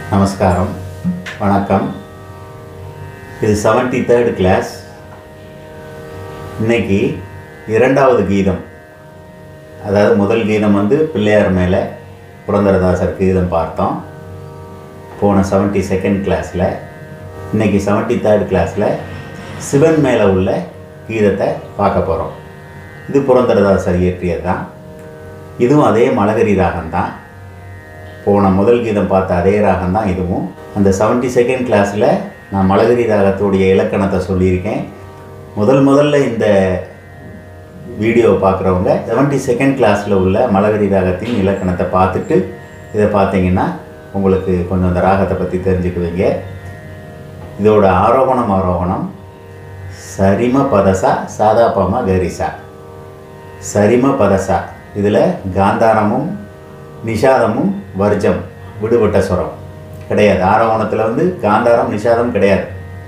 நமஸ்காரம் வணக்கம் இது செவன்டி தேர்ட் கிளாஸ் இன்னைக்கு இரண்டாவது கீதம் அதாவது முதல் கீதம் வந்து பிள்ளையார் மேலே புரந்தரதாசர் கீதம் பார்த்தோம் போன செவன்டி செகண்ட் கிளாஸில் இன்னைக்கு செவன்டி தேர்ட் கிளாஸில் சிவன் மேலே உள்ள கீதத்தை பார்க்க போகிறோம் இது புரந்தரதாசர் இயற்றியது தான் இதுவும் அதே மலகரி ராகம்தான் போன முதல் கீதம் பார்த்த அதே ராகம் தான் இதுவும் அந்த செவன்டி செகண்ட் கிளாஸில் நான் மலகரி ராகத்துடைய இலக்கணத்தை சொல்லியிருக்கேன் முதல் முதல்ல இந்த வீடியோ பார்க்குறவங்க செவன்டி செகண்ட் கிளாஸில் உள்ள மலகரி ராகத்தின் இலக்கணத்தை பார்த்துட்டு இதை பார்த்தீங்கன்னா உங்களுக்கு கொஞ்சம் அந்த ராகத்தை பற்றி தெரிஞ்சுக்குவீங்க இதோட ஆரோகணம் ஆரோகணம் சரிம பதசா சாதாபமா கரிசா சரிம பதசா இதில் காந்தாரமும் நிஷாதமும் வர்ஜம் விடுபட்ட சுரம் கிடையாது ஆரோகணத்தில் வந்து காந்தாரம் நிஷாதம் கிடையாது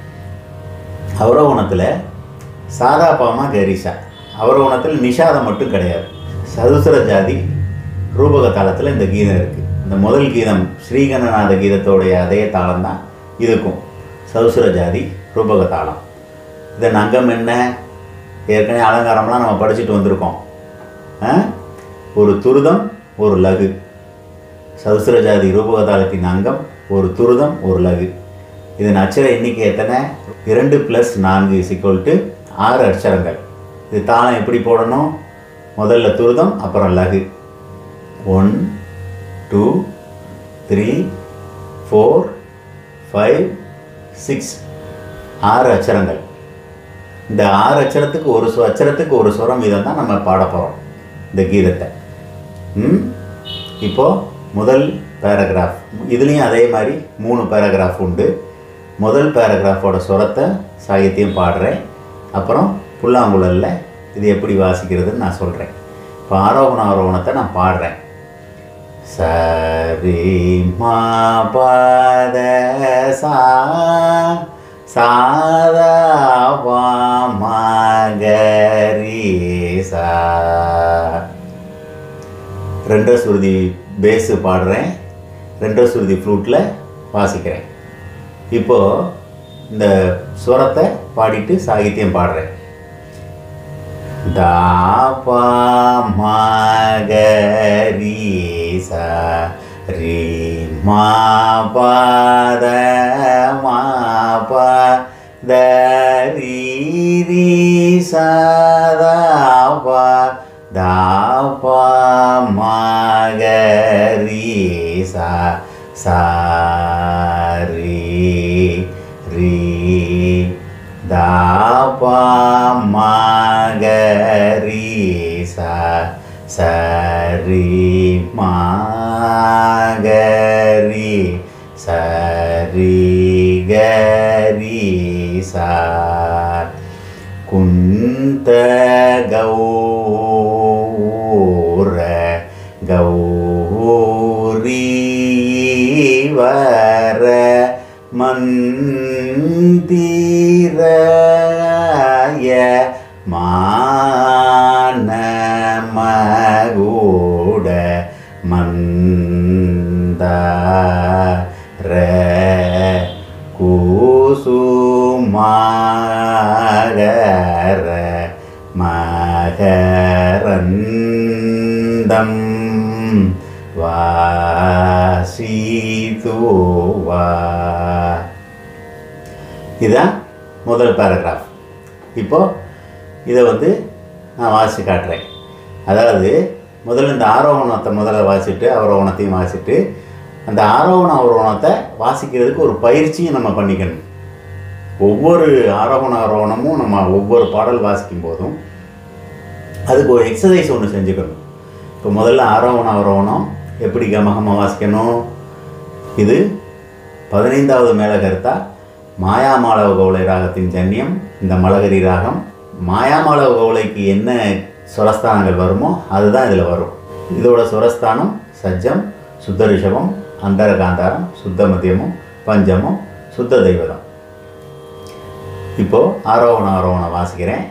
அவரோகணத்தில் சாதாபாமா கரிசா அவரோகணத்தில் நிஷாதம் மட்டும் கிடையாது சதுசர ஜாதி ரூபக தாளத்தில் இந்த கீதம் இருக்குது இந்த முதல் கீதம் ஸ்ரீகணநாத கீதத்தோடைய அதே தாளம் தான் இதுக்கும் சதுசர ஜாதி ரூபக தாளம் இதன் அங்கம் என்ன ஏற்கனவே அலங்காரம்லாம் நம்ம படிச்சுட்டு வந்திருக்கோம் ஆ? ஒரு துருதம் ஒரு லகு சதுசர ஜாதி ரூபகதாளத்தின் அங்கம் ஒரு துருதம் ஒரு லகு இதன் அச்சர எண்ணிக்கை எத்தனை இரண்டு ப்ளஸ் நான்கு இசிக்வல் டு ஆறு அச்சரங்கள் இது தாளம் எப்படி போடணும் முதல்ல துருதம் அப்புறம் லகு one two three four five six ஆறு அச்சரங்கள் இந்த ஆறு அச்சரத்துக்கு ஒரு சு அச்சரத்துக்கு ஒரு சுரம் வீதம் தான் நம்ம பாட போகிறோம் இந்த கீதத்தை ம் இப்போது முதல் பேராகிராஃப் இதுலேயும் அதே மாதிரி மூணு பேராகிராஃப் உண்டு முதல் பேராகிராஃபோட சுரத்தை சாகித்யம் பாடுறேன் அப்புறம் புல்லாங்குழலில் இது எப்படி வாசிக்கிறதுன்னு நான் சொல்கிறேன் இப்போ ஆரோகண ஆரோகணத்தை நான் பாடுறேன் சரி மா பத சா சாதா வா மகரி சா ரெண்டரை சுருதி பேஸு பாடுறேன் ரெண்டரை சுருதி ஃப்ளூட்டில் வாசிக்கிறேன் இப்போது இந்த சுரத்தை பாடிட்டு சாகித்யம் பாடுறேன் தாபா மகரி சா ரீ மா பத மா ப த ரீ ரீ சதா பா தாபா மகரி சா சா ரீ ரீ தாபா மகரி சா சரி மாகரி சரி கரி சா குந்த கௌர கௌரீவர மந்திரய மானமகூட மந்தார கூசுமாகர மகரந்தம் வாசிதுவா இதுதான் முதல் பேராகிராஃப் இப்போ இதை வந்து நான் வாசித்து காட்டுறேன் அதாவது முதல்ல இந்த ஆரோகணத்தை முதல்ல வாசிட்டு அவரோகணத்தையும் வாசிட்டு அந்த ஆரோகண அவரோகணத்தை வாசிக்கிறதுக்கு ஒரு பயிற்சியும் நம்ம பண்ணிக்கணும் ஒவ்வொரு ஆரோகண ஆரோகணமும் நம்ம ஒவ்வொரு பாடல் வாசிக்கும் போதும் அதுக்கு ஒரு எக்ஸசைஸ் ஒன்று செஞ்சுக்கணும் இப்போ முதல்ல ஆரோகண ஆரோகணம் எப்படி கமகமாக வாசிக்கணும் இது பதினைந்தாவது மேல கருத்தா மாயாமாளவ கவுளை ராகத்தின் ஜன்னியம் இந்த மலகரி ராகம் மாயாமாளவ கவுளைக்கு என்ன சுரஸ்தானங்கள் வருமோ அதுதான் இதில் வரும் இதோட சுரஸ்தானம் சஜ்ஜம் சுத்த ரிஷபம் அந்தர காந்தாரம் சுத்த மத்தியமும் பஞ்சமும் சுத்த தெய்வதம் இப்போ ஆரோகண ஆரோகணம் வாசிக்கிறேன்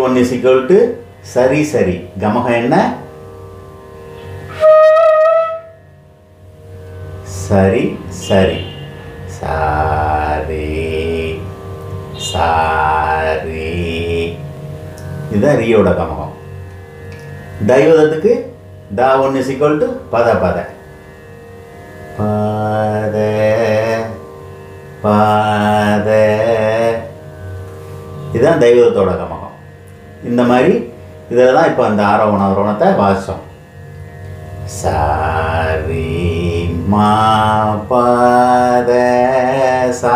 ஒன் இஸ் ஈக்குவல் டு சரி சரி கமகம் என்ன சரி சரி சாரி சாரி இதுதான் ரியோட கமகம் தைவதத்துக்கு தா ஒன் இஸ் ஈக்குவல் டு பத பத பத பத இதுதான் தெய்வத்தோட கமகம் இந்த மாதிரி இதில் தான் இப்போ அந்த ஆரோவண ஆரோவணத்தை வாசித்தோம் சாரி மா பத சா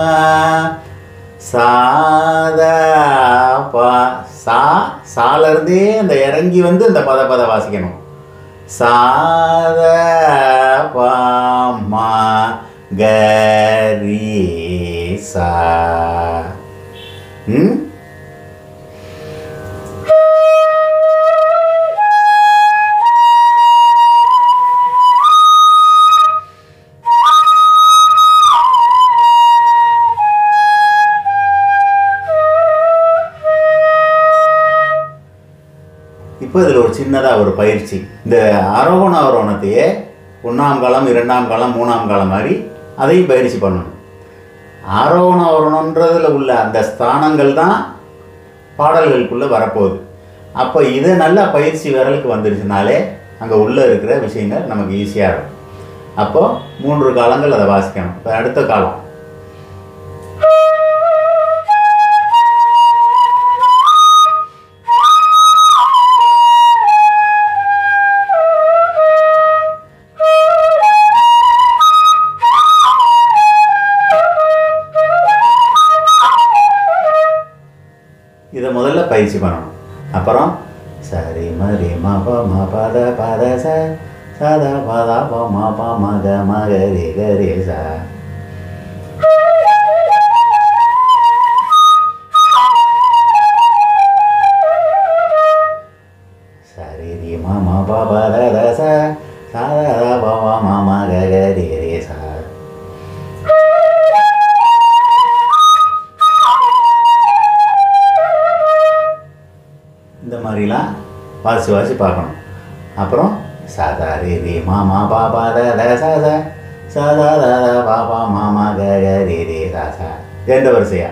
சாத பா சா சாலேருந்தே அந்த இறங்கி வந்து இந்த பத பத வாசிக்கணும் சாத பா மா கரி சா ம் இப்போ இதில் ஒரு சின்னதாக ஒரு பயிற்சி இந்த ஆரோகண ஆரோகணத்தையே ஒன்றாம் காலம் இரண்டாம் காலம் மூணாம் காலம் மாதிரி அதையும் பயிற்சி பண்ணணும் ஆரோகண ஆரோகணன்றதில் உள்ள அந்த ஸ்தானங்கள் தான் பாடல்களுக்குள்ளே வரப்போகுது அப்போ இதை நல்லா பயிற்சி விரலுக்கு வந்துருச்சுனாலே அங்கே உள்ளே இருக்கிற விஷயங்கள் நமக்கு ஈஸியாக இருக்கும் அப்போது மூன்று காலங்கள் அதை வாசிக்கணும் இப்போ அடுத்த காலம் இதை முதல்ல பயிற்சி பண்ணணும் அப்புறம் சரி மரி ம ப ம பத பத ச சத பத ப ம ப ம க ம க ரி க ரி ச சரி ரி ம ம ப ப த த ச ச த த ப ப ம ம க க ரி ரி ச இந்த மாதிரிலாம் வாசி வாசி பார்க்கணும் அப்புறம் சதா ரே ரே மாமா பாபா த த ச ச சதா த த பாபா மாமா க க ரே ரே ச ச எந்த வரிசையா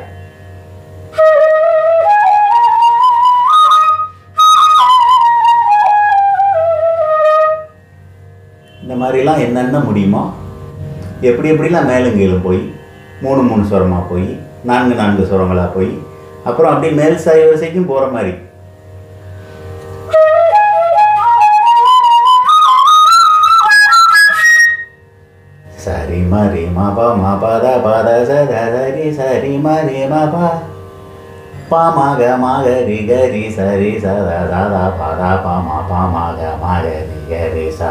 இந்த மாதிரிலாம் என்னென்ன முடியுமோ எப்படி எப்படிலாம் மேலும் கீழும் போய் மூணு மூணு சுரமாக போய் நான்கு நான்கு சுரங்களாக போய் அப்புறம் அப்படியே மேல் சாய் வரிசைக்கும் போகிற மாதிரி சரி மரி மப மபத பத சத சரி சரி மரி மப பாமாக மாக ரி கரி சரி சத சதா பதா பாமா பாமாக மாக ரி கரி சா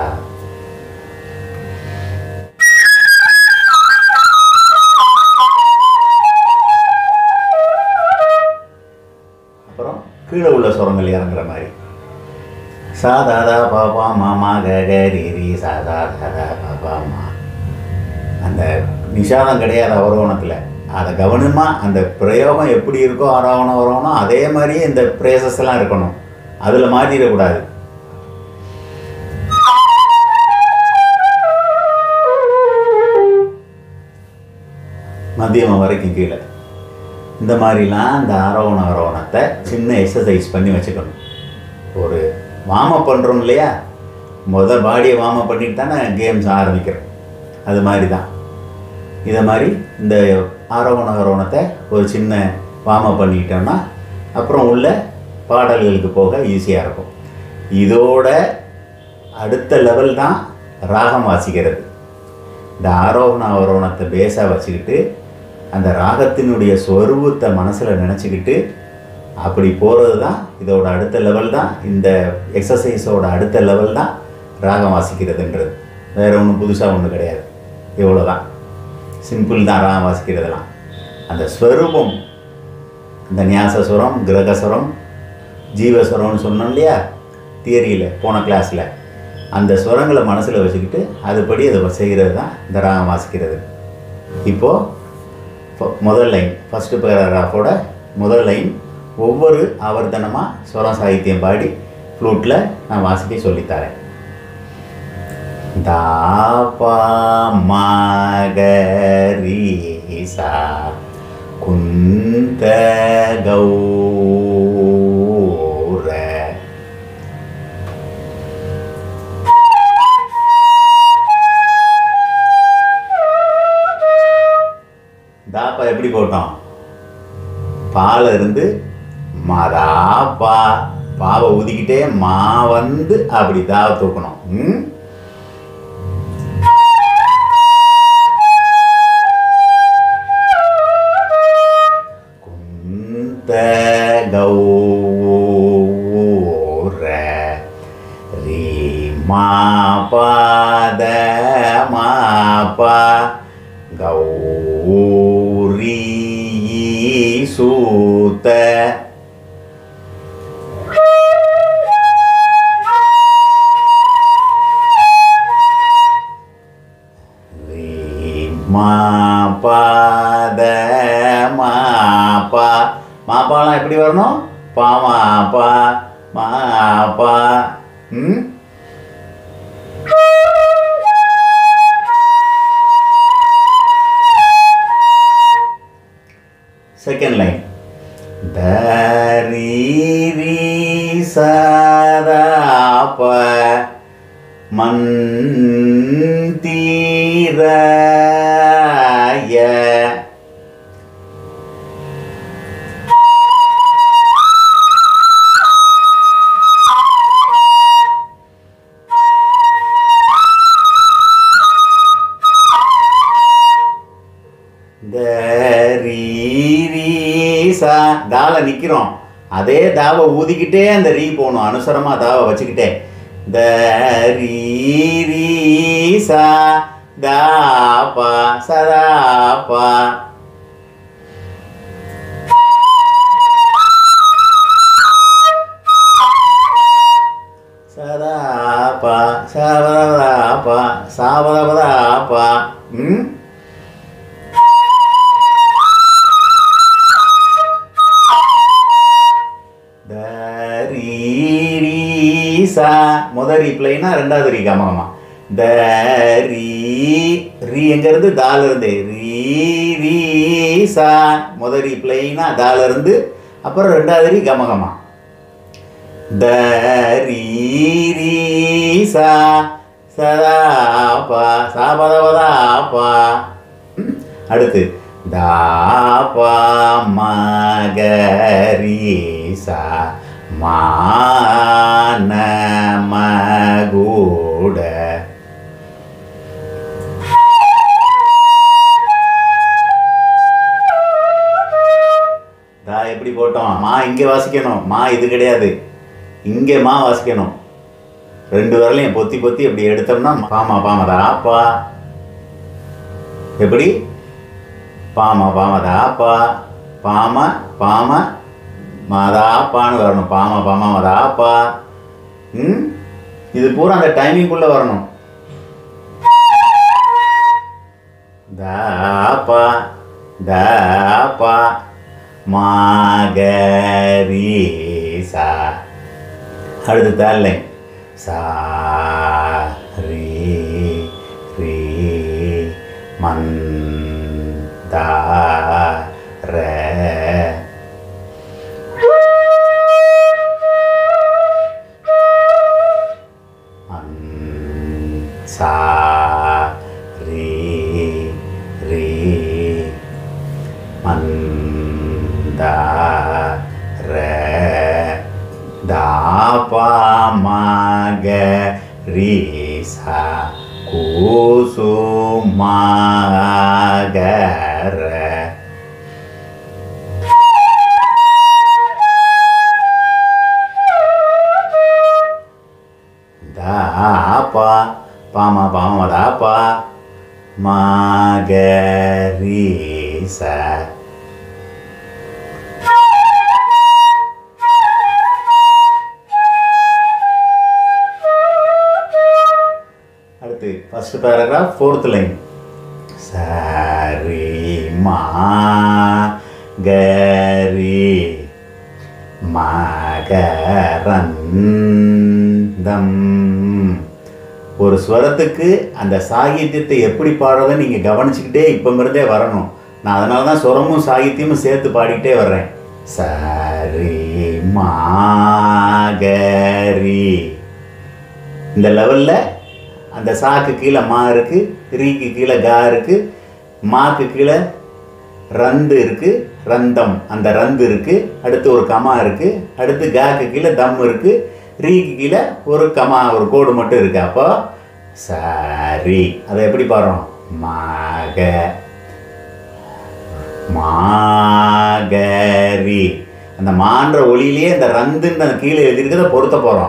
அப்புறம் கீழே உள்ள சுரங்கள் இறங்குற மாதிரி சாதாதா பாபா மாமா கரி ரி சாதா தாதா பாபா மா அந்த நிஷாதம் கிடையாது அவரோகணத்தில் அதை கவனமாக அந்த பிரயோகம் எப்படி இருக்கோ ஆரோகணம் ஆரோகணம் அதே மாதிரியே இந்த பிரேசஸ் எல்லாம் இருக்கணும் அதில் மாற்றிடக்கூடாது மத்தியமம் வரைக்கும் கீழே இந்த மாதிரிலாம் இந்த ஆரோகண ஆரோகணத்தை சின்ன எக்ஸசைஸ் பண்ணி வச்சுக்கணும் ஒரு வார்ம் பண்ணுறோம் இல்லையா முத பாடியை வார்ம் பண்ணிட்டு தானே கேம்ஸ் ஆரம்பிக்கிறோம் அது மாதிரி தான் இதை மாதிரி இந்த ஆரோகண ஆரோகணத்தை ஒரு சின்ன வார்ம் பண்ணிக்கிட்டோம்னா அப்புறம் உள்ள பாடல்களுக்கு போக ஈஸியாக இருக்கும் இதோட அடுத்த லெவல் தான் ராகம் வாசிக்கிறது இந்த ஆரோகண ஆரோகணத்தை பேஸாக வச்சுக்கிட்டு அந்த ராகத்தினுடைய சொருவத்தை மனசில் நினச்சிக்கிட்டு அப்படி போகிறது தான் இதோட அடுத்த லெவல் தான் இந்த எக்ஸசைஸோட அடுத்த லெவல் தான் ராகம் வாசிக்கிறதுன்றது வேறு ஒன்றும் புதுசாக ஒன்றும் கிடையாது இவ்வளோ தான் சிம்பிள் தான் ராகம் வாசிக்கிறதெல்லாம் அந்த ஸ்வரூபம் இந்த ஞாசஸ்வரம் கிரகஸ்வரம் ஜீவஸ்வரம்னு சொன்னோம் இல்லையா தியரியில் போன கிளாஸில் அந்த ஸ்வரங்களை மனசில் வச்சுக்கிட்டு அதுபடி அதை செய்கிறது தான் இந்த ராகம் வாசிக்கிறது இப்போது முதல் லைன் ஃபஸ்ட்டு பேராகிராஃபோட முதல் லைன் ஒவ்வொரு ஆவர்த்தனமாக ஸ்வரம் சாகித்யம் பாடி ஃப்ளூட்டில் நான் வாசிக்க சொல்லித்தரேன் தாபா மகரீசா குந்த கௌர தாப்பா எப்படி போட்டோம் பால இருந்து மதா பா பாவை ஊதிக்கிட்டே மா வந்து அப்படி தாவை தூக்கணும் ம் குந்த கௌர ரீ மா பாத மா பா கௌரி சூத ரீ மா பாத மா பா மாப்பாலாம் எப்படி வரணும் பா மா பா மா பா ம் செகண்ட் லைன் தரீரி சதாப மந்தீரய தரீரீசா தால நிக்கிறோம் அதே தாவை ஊதிக்கிட்டே அந்த ரீ போகணும் அனுசரமா தாவை வச்சுக்கிட்டே தரீரீசா தாபா சதாபா சதாபா சபதாபா சாபதபதாபா ம் தரீரீசா முதல் ரீ பிளைனா ரெண்டாவது ரீ கமகமா தரீ ரீ எங்கேருந்து தால இருந்து ரீ ரீ சா முதல் ரீ பிளைனா தால இருந்து அப்புறம் ரெண்டாவது ரீ கமகமா தரீரீசா சதாபா சாபதவதாபா ம், அடுத்து தாபா மகரீசா மான மகுட தா எப்படி போட்டோம் மா இங்கே வாசிக்கணும் மா இது கிடையாது இங்கே மா வாசிக்கணும் ரெண்டு விரலையும் பொத்தி பொத்தி இப்படி எடுத்தோம்னா பாமா பாமதா ஆப்பா எப்படி பாமா பாமதா ஆப்பா பாம பாம மதாப்பான்னு வரணும் பாம பாம மதாப்பா ம் இது பூரா அந்த டைமிங்குள்ளே வரணும் தாப்பா தாப்பா மாகரீசா அடுத்து தல்லை சா ரீ ரீ மன் தா ர மன் சா ரீ ரீ மந்தா ர தாபாமாக ரீசா கூசுமாகர தாபா பாமா பாமா தாபா மாகரீசா அடுத்து ஃபர்ஸ்ட் பேராகிராஃப் ஃபோர்த் லைன் சரி மா கரி மகரந்தம் ஒரு ஸ்வரத்துக்கு அந்த சாகித்யத்தை எப்படி பாடுறதுன்னு நீங்கள் கவனிச்சுக்கிட்டே இப்போ இருந்தே வரணும் நான் அதனால தான் ஸ்வரமும் சாகித்யமும் சேர்த்து பாடிக்கிட்டே வர்றேன் சரி மாகரி இந்த லெவலில் அந்த சாக்கு கீழே மா இருக்குது ரீக்கு கீழே கா இருக்குது மாக்கு கீழே ரந்து இருக்குது ரந்தம் அந்த ரந்து இருக்குது அடுத்து ஒரு கமா இருக்குது அடுத்து காக்கு கீழே தம் இருக்குது ரீக்கு கீழே ஒரு கமா ஒரு கோடு மட்டும் இருக்குது அப்போ சரி அதை எப்படி பாடுறோம் மாக மாகரி அந்த மான்ற ஒளியிலேயே இந்த ரந்துன்னு அந்த கீழே எழுதியிருக்கிறத பொருத்த போகிறோம்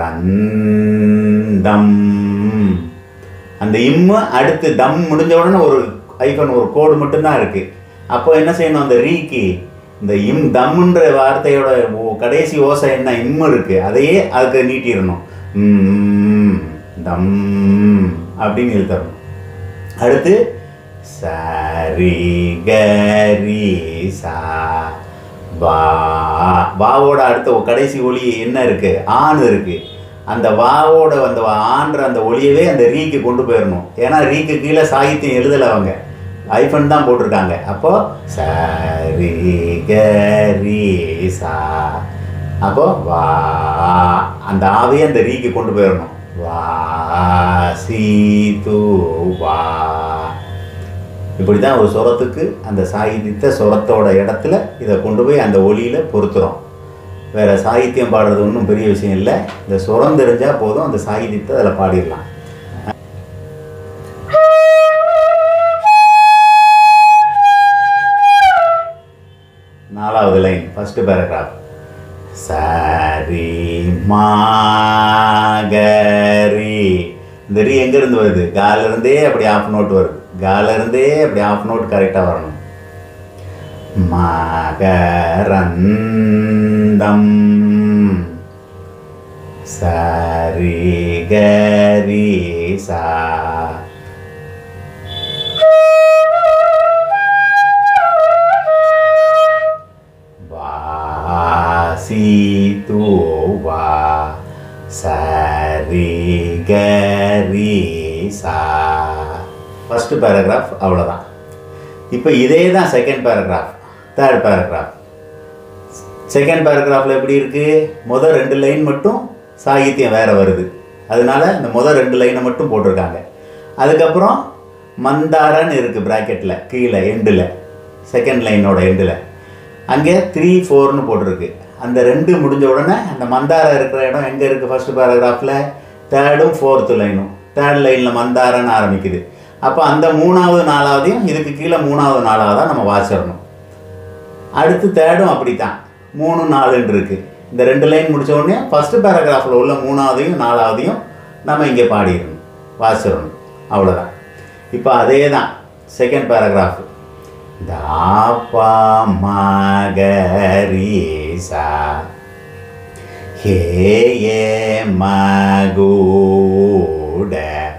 ரந்தம் அந்த இம்மு அடுத்து தம் முடிஞ்ச உடனே ஒரு ஐஃபன் ஒரு கோடு மட்டும்தான் இருக்குது அப்போ என்ன செய்யணும் அந்த ரீக்கு இந்த இம் தம்முன்ற வார்த்தையோட ஓ- கடைசி ஓசை என்ன இம்மு இருக்கு அதையே அதுக்கு நீட்டிடணும் ம், தம் அப்படின்னு எழுத்தரணும் அடுத்து சரி கரி சா வா வாவோட அடுத்த ஒ- கடைசி ஒலி என்ன இருக்கு ஆண் இருக்கு அந்த வாவோட அந்த வா- ஆன்ற அந்த ஒலியவே அந்த ரீக்கு கொண்டு போயிடணும் ஏன்னா ரீக்கு கீழே சாகித்யம் எழுதலை அவங்க ஐஃபன் தான் போட்டிருக்காங்க அப்போ சரி கரி சா அப்போ வா அந்த ஆவையே அந்த ரீக்கு கொண்டு போயிடணும் வா சி து வா இப்படி தான் ஒரு சுரத்துக்கு அந்த சாகித்யத்தை சுரத்தோட இடத்துல இதை கொண்டு போய் அந்த ஒலியில் பொருத்துறோம் வேறு சாகித்யம் பாடுறது ஒன்றும் பெரிய விஷயம் இல்லை இந்த சுரம் தெரிஞ்சால் போதும் அந்த சாகித்யத்தை அதில் பாடிடலாம் நாலாவது லைன் ஃபஸ்ட்டு பேராகிராஃப் சரி மாகரி இந்த ரீ எங்கேருந்து வருது கால இருந்தே அப்படி ஆஃப் நோட் வருது கால இருந்தே அப்படி ஆஃப் நோட் கரெக்டாக வரணும் மகரந்தம் சரி கரி சா வாசி தூ வா சரி கரி சா ஃபஸ்ட்டு பேராகிராஃப் அவ்வளோதான் இப்போ இதே தான் second paragraph third paragraph second பேராகிராஃபில் எப்படி இருக்குது முதல் ரெண்டு லைன் மட்டும் சாகித்யம் வேறு வருது அதனால இந்த முதல் ரெண்டு லைனை மட்டும் போட்டிருக்காங்க அதுக்கப்புறம் மந்தாரன்னு இருக்குது ப்ராக்கெட்டில் கீழே எண்டில் செகண்ட் லைனோட எண்டில் அங்கே த்ரீ ஃபோர்னு போட்டிருக்கு அந்த ரெண்டு முடிஞ்ச உடனே அந்த மந்தார இருக்கிற இடம் எங்கே இருக்குது ஃபர்ஸ்ட் பேராகிராஃபில் தேர்டும் ஃபோர்த்து லைனும் தேர்ட் லைனில் மந்தாரன்னு ஆரம்பிக்குது அப்போ அந்த மூணாவது நாலாவதையும் இதுக்கு கீழே மூணாவது நாலாவதாக நம்ம வாசிடணும் அடுத்து தேர்டும் அப்படித்தான் மூணு நாலுன்னு இருக்கு இந்த ரெண்டு லைன் முடிச்ச உடனே ஃபஸ்ட்டு பேராகிராஃபில் உள்ள மூணாவதையும் நாலாவதையும் நம்ம இங்கே பாடிடணும் வாசிடணும் அவ்வளோதான் இப்போ அதே தான் செகண்ட் பேராகிராஃப் தாப்பா மகரீசா ஹே ஏ மகூட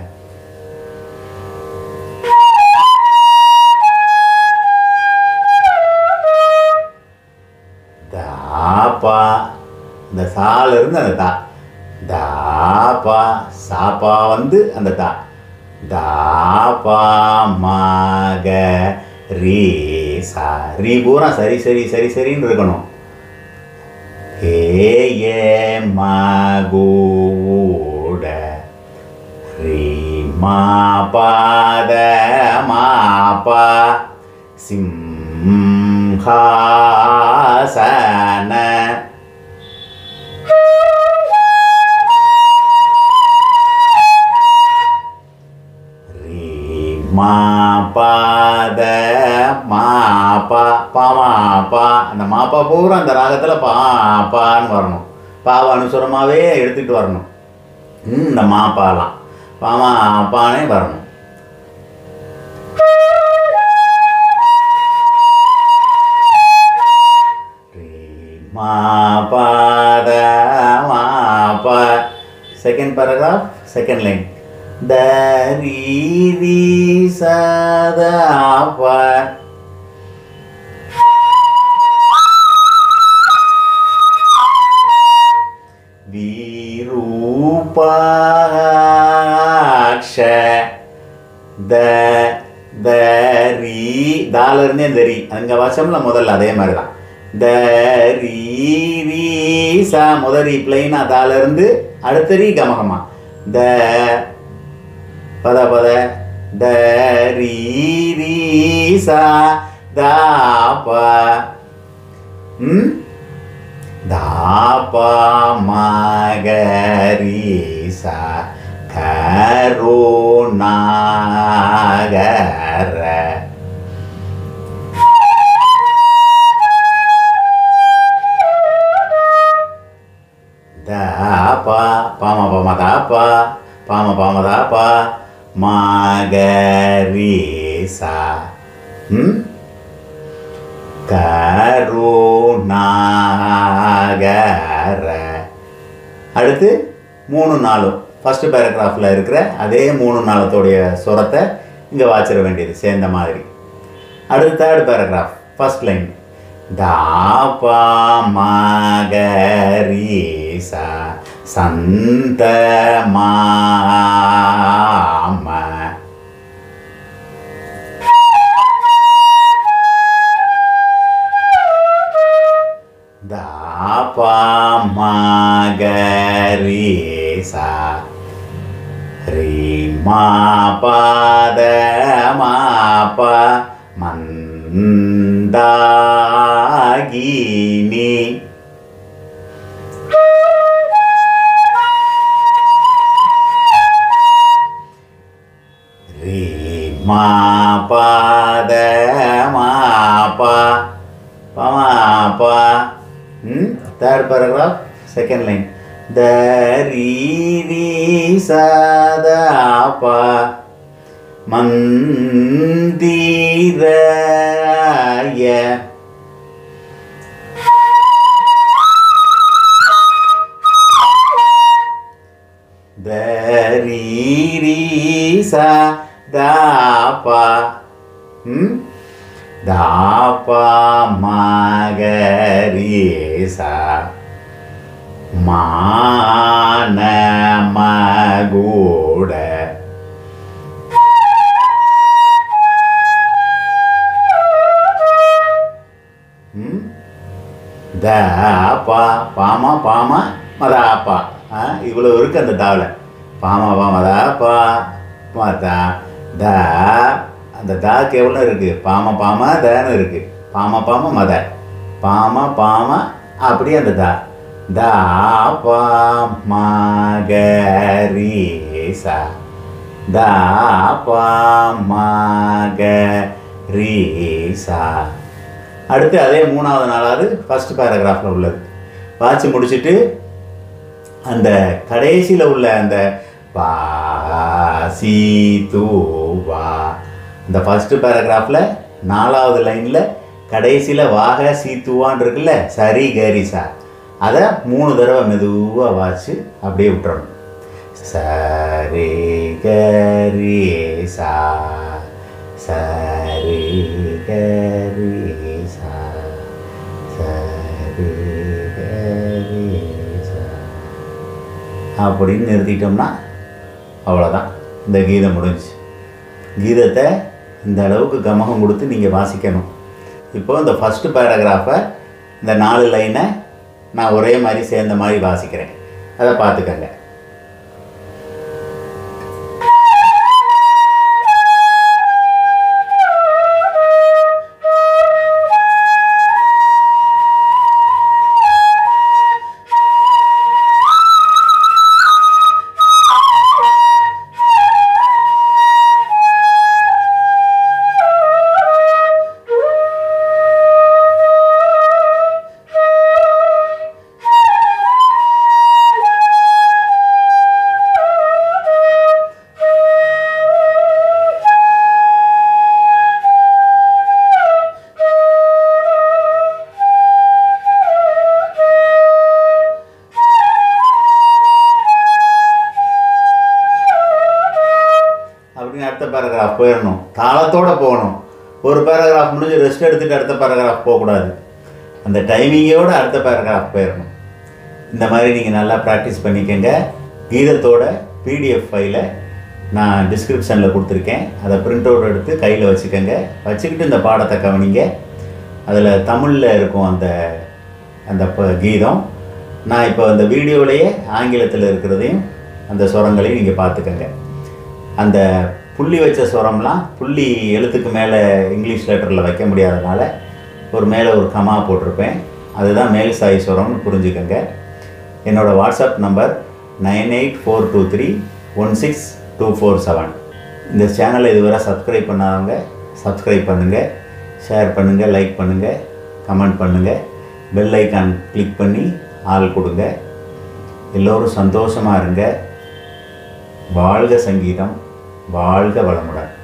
தாப்பா இந்த சால இருந்து அந்த தா தாப்பா சாப்பா வந்து அந்த தா தாப்பா மக ரீ சா ரீ பூரா சரி சரி சரி சரின்னு இருக்கணும் ஹே ஏ மகூட ரீ மா பாத மாபா சிம்ஹாசன ரீ மா பாத மாபா பாமாப்பா அந்த மாப்பா பூரா அந்த ராகத்தில் பாப்பான்னு வரணும் பாவ அனுசுரமாகவே எடுத்துக்கிட்டு வரணும் ம், இந்த மாப்பாலாம் பாமா அப்பானே வரணும் மா பாத மா பா செகண்ட் பேராகிராஃப் செகண்ட் லைன் த ரீ ரி ச த ப தால இருந்தே இந்த ரீ அங்கே வாசம்ல முதல்ல அதே மாதிரி தான் த ரீ ரீ சா முத ரீ பிளைனா தால இருந்து அடுத்த ரீ கமகமா த பத பத த ரீ ரீ சா தா ப ம் தா ப ம க ரீ சா கரு நா க ர தாப்பா பாம பாம தாப்பா பாம பாம தாப்பா மாகரீசா ம் கருணாகர அடுத்து மூணு நாளும் ஃபஸ்ட்டு பேராகிராஃபில் இருக்கிற அதே மூணு நாளத்தோடைய சுரத்தை இங்கே வாச்சிட வேண்டியது சேர்ந்த மாதிரி அடுத்து தேர்ட் பேராகிராஃப் ஃபர்ஸ்ட் லைன் தாபா மகரீசா சந்த மாம தாபா மகரீசா ரீமா பாத மாப மந்தாகினி ரீமா பாத மாப பமாபா ம் தேர்ட் பேராகிராஃப் செகண்ட் லைன் த ரீ ரீ சதாபா மந்திராய த ரீ ரீ சதாபா ம் தாபா மகரீசா மான மகூட ம் தாப்பா பாமா பாமா மதாப்பா ஆ இவ்வளோ இருக்கு அந்த தாவில் பாமா பாமா தாப்பா மாதா தா அந்த தாக்கு எவ்வளோ இருக்குது பாம பாமா தான்னு இருக்குது பாம பாம மத பாம பாம அப்படியே அந்த தா தா பா மகரீசா தா பா மகரீசா அடுத்து அதே மூணாவது நாளாவது ஃபர்ஸ்ட் பேராகிராஃபில் உள்ளது வாட்சி முடிச்சுட்டு அந்த கடைசியில் உள்ள அந்த வா சி தூ வா இந்த ஃபஸ்ட்டு பேராகிராஃபில் நாலாவது லைனில் கடைசியில் வாக சீத்துவான் இருக்குல்ல சரி கரிசா அதை மூணு தடவை மெதுவாக வாச்சு அப்படியே விட்டுறணும் சரி கரிசா சரி கரிசா சரி கரிசா அப்படின்னு நிறுத்திட்டோம்னா அவ்வளோதான் இந்த கீதம் முடிஞ்சு கீதத்தை இந்த அளவுக்கு கமகம் கொடுத்து நீங்கள் வாசிக்கணும் இப்போ இந்த ஃபஸ்ட்டு பேராகிராஃபை இந்த நாலு லைனை நான் ஒரே மாதிரி சேர்ந்த மாதிரி வாசிக்கிறேன் அதை பார்த்துக்கங்க அப்படின்னு அடுத்த பேராகிராஃப் போயிடணும் தாளத்தோடு போகணும் ஒரு பேராகிராஃப் முடிஞ்சு ரெஸ்ட் எடுத்துட்டு அடுத்த பேராகிராஃப் போகக்கூடாது அந்த டைமிங்கோட அடுத்த பேராகிராஃப் போயிடணும் இந்த மாதிரி நீங்கள் நல்லா ப்ராக்டிஸ் பண்ணிக்கங்க கீதத்தோட பிடிஎஃப் ஃபைலை நான் டிஸ்கிரிப்ஷனில் கொடுத்துருக்கேன் அதை பிரிண்ட் அவுட் எடுத்து கையில் வச்சுக்கோங்க வச்சுக்கிட்டு இந்த பாடத்தை கவனிங்க அதில் தமிழில் இருக்கும் அந்த அந்த ப- கீதம் நான் இப்போ அந்த வீடியோவிலேயே ஆங்கிலத்தில் இருக்கிறதையும் அந்த சுரங்களையும் நீங்கள் பார்த்துக்கோங்க அந்த புள்ளி வச்ச சுரம்லாம் புள்ளி எழுத்துக்கு மேலே இங்கிலீஷ் லெட்டரில் வைக்க முடியாதனால ஒரு மேலே ஒரு கமா போட்டிருப்பேன் அதுதான் மேல் சாய் சுரம்னு புரிஞ்சுக்கோங்க என்னோடய WhatsApp number nine eight four two three one six two four seven இந்த சேனலை இதுவரை சப்ஸ்கிரைப் பண்ணாதவங்க சப்ஸ்கிரைப் பண்ணுங்கள் ஷேர் பண்ணுங்கள் லைக் பண்ணுங்கள் கமெண்ட் பண்ணுங்கள் பெல் ஐக்கான் கிளிக் பண்ணி ஆள் கொடுங்க எல்லோரும் சந்தோஷமாக இருங்க வாழ்க சங்கீதம் வாழ்க வளமுடன்